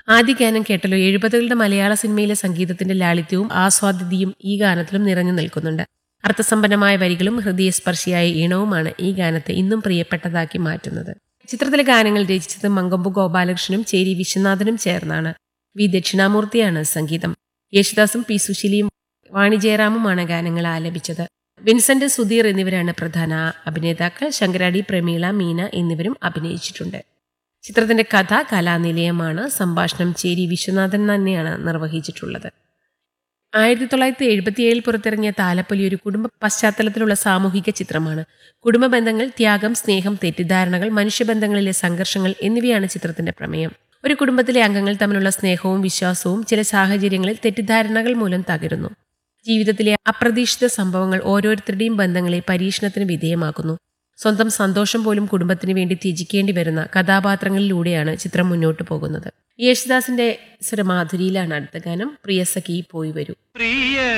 ആദ്യ ഗാനം കേട്ടല്ലോ എഴുപതുകളുടെ മലയാള സിനിമയിലെ സംഗീതത്തിന്റെ ലാളിത്യവും ആസ്വാദ്യതയും ഈ ഗാനത്തിലും നിറഞ്ഞു നിൽക്കുന്നുണ്ട് അർത്ഥസമ്പന്നമായ വരികളും ഹൃദയസ്പർശിയായ ഈണവുമാണ് ഈ ഗാനത്തെ ഇന്നും പ്രിയപ്പെട്ടതാക്കി മാറ്റുന്നത് ചിത്രത്തിലെ ഗാനങ്ങൾ രചിച്ചത് മങ്കമ്പു ഗോപാലകൃഷ്ണനും ചേരി വിശ്വനാഥനും ചേർന്നാണ് വി ദക്ഷിണാമൂർത്തിയാണ് സംഗീതം യേശുദാസും പി സുശീലിയും വാണി ജയറാമുമാണ് ഗാനങ്ങൾ ആലപിച്ചത് വിൻസെന്റ് സുധീർ എന്നിവരാണ് പ്രധാന അഭിനേതാക്കൾ ശങ്കരാടി പ്രമീള മീന എന്നിവരും അഭിനയിച്ചിട്ടുണ്ട് ചിത്രത്തിന്റെ കഥ കലാനിലയമാണ് സംഭാഷണം ചേരി വിശ്വനാഥൻ തന്നെയാണ് നിർവഹിച്ചിട്ടുള്ളത് ആയിരത്തി തൊള്ളായിരത്തി എഴുപത്തിയേഴിൽ പുറത്തിറങ്ങിയ താലപ്പൊലി ഒരു കുടുംബ പശ്ചാത്തലത്തിലുള്ള സാമൂഹിക ചിത്രമാണ് കുടുംബ ബന്ധങ്ങൾ ത്യാഗം സ്നേഹം തെറ്റിദ്ധാരണകൾ മനുഷ്യബന്ധങ്ങളിലെ സംഘർഷങ്ങൾ എന്നിവയാണ് ചിത്രത്തിന്റെ പ്രമേയം ഒരു കുടുംബത്തിലെ അംഗങ്ങൾ തമ്മിലുള്ള സ്നേഹവും വിശ്വാസവും ചില സാഹചര്യങ്ങളിൽ തെറ്റിദ്ധാരണകൾ മൂലം തകരുന്നു ജീവിതത്തിലെ അപ്രതീക്ഷിത സംഭവങ്ങൾ ഓരോരുത്തരുടെയും ബന്ധങ്ങളെ പരീക്ഷണത്തിന് വിധേയമാക്കുന്നു സ്വന്തം സന്തോഷം പോലും കുടുംബത്തിന് വേണ്ടി ത്യജിക്കേണ്ടി വരുന്ന കഥാപാത്രങ്ങളിലൂടെയാണ് ചിത്രം മുന്നോട്ട് പോകുന്നത് യേശുദാസിന്റെ സ്വരമാധുരിയിലാണ് അടുത്ത ഗാനം പ്രിയ സഖി പോയി വരൂ പ്രിയ